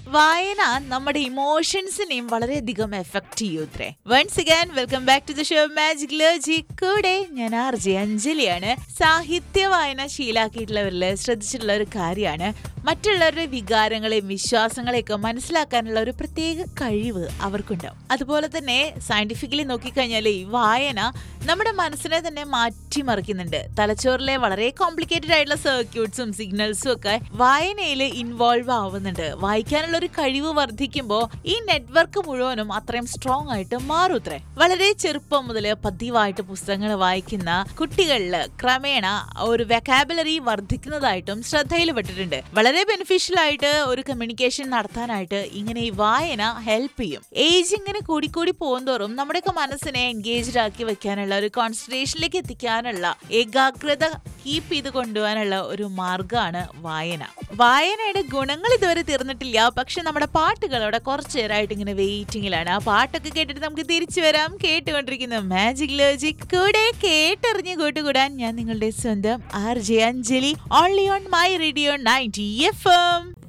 വായന നമ്മുടെ ഇമോഷൻസിനെയും വളരെയധികം എഫക്ട് ചെയ്യൂത്രേ once again welcome back to the show magicology കൂടെ ഞാൻ ആർ ജെ അഞ്ജലിയാണ് സാഹിത്യ വായന ശീലാക്കിയിട്ടുള്ളവരിൽ ശ്രദ്ധിച്ചിട്ടുള്ള ഒരു കാര്യമാണ് മറ്റുള്ളവരുടെ വികാരങ്ങളെയും വിശ്വാസങ്ങളെയൊക്കെ മനസ്സിലാക്കാനുള്ള ഒരു പ്രത്യേക കഴിവ് അവർക്കുണ്ടാവും അതുപോലെ തന്നെ സയന്റിഫിക്കലി നോക്കിക്കഴിഞ്ഞാൽ ഈ വായന നമ്മുടെ മനസ്സിനെ തന്നെ മാറ്റിമറിക്കുന്നുണ്ട് തലച്ചോറിലെ വളരെ കോംപ്ലിക്കേറ്റഡ് ആയിട്ടുള്ള സർക്യൂട്ട്സും സിഗ്നൽസും ഒക്കെ വായനയിൽ ഇൻവോൾവ് ആവുന്നുണ്ട് വായിക്കാനുള്ള ഒരു കഴിവ് വർദ്ധിക്കുമ്പോൾ ഈ നെറ്റ്വർക്ക് മുഴുവനും അത്രയും സ്ട്രോങ് ആയിട്ട് മാറൂത്രേ വളരെ ചെറുപ്പം മുതൽ പതിവായിട്ട് പുസ്തകങ്ങൾ വായിക്കുന്ന കുട്ടികളിൽ ക്രമേണ ഒരു വെക്കാബുലറി വർദ്ധിക്കുന്നതായിട്ടും ശ്രദ്ധയിൽപ്പെട്ടിട്ടുണ്ട് വളരെ ബെനിഫിഷ്യൽ ആയിട്ട് ഒരു കമ്മ്യൂണിക്കേഷൻ നടത്താനായിട്ട് ഇങ്ങനെ ഈ വായന ഹെൽപ്പ് ചെയ്യും ഏജ് ഇങ്ങനെ കൂടിക്കൂടി പോകുന്തോറും നമ്മുടെയൊക്കെ മനസ്സിനെ എൻഗേജ്ഡ് ആക്കി വെക്കാനുള്ള ഒരു കോൺസെൻട്രേഷനിലേക്ക് എത്തിക്കാനുള്ള ഏകാഗ്രത കീപ്പ് ചെയ്ത് കൊണ്ടുപോകാനുള്ള ഒരു മാർഗമാണ് വായന വായനയുടെ ഗുണങ്ങൾ ഇതുവരെ തീർന്നിട്ടില്ല പക്ഷെ നമ്മുടെ പാട്ടുകളോടെ കുറച്ചു നേരമായിട്ട് ഇങ്ങനെ വെയിറ്റിംഗിലാണ് ആ പാട്ടൊക്കെ കേട്ടിട്ട് നമുക്ക് തിരിച്ചു വരാം കേട്ടുകൊണ്ടിരിക്കുന്ന മാജിക് ലോജിക് കൂടെ കേട്ടറിഞ്ഞ് കൂട്ടുകൂടാൻ ഞാൻ നിങ്ങളുടെ സ്വന്തം R J Anjali only on my radio ninety F M